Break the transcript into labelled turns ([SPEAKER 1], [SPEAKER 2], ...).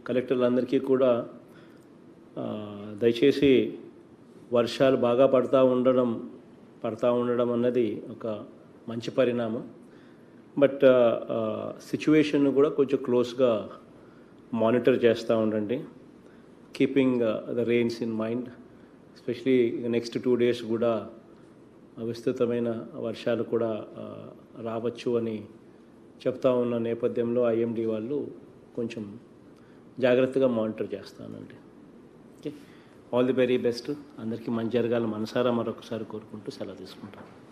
[SPEAKER 1] కలెక్టర్లందరికీ కూడా ఆ, దయచేసి వర్షాలు బాగా పడతా ఉండడం పడతా ఉండడం అన్నది ఒక మంచి పరిణామం బట్ సిచ్యువేషన్ కూడా కొంచెం క్లోజ్గా మానిటర్ చేస్తూ ఉండండి keeping the rains in mind especially next two days కూడా విస్తృతమైన వర్షాలు కూడా ఆ, రావచ్చు అని చెప్తా ఉన్న నేపథ్యంలో ఐఎండి వాళ్ళు కొంచెం జాగ్రత్తగా మానిటర్ చేస్తానండి okay all the very best అందరికీ మంచి జరగాలి మనసారా మరొకసారి కోరుకుంటూ సెలవు తీసుకుంటాను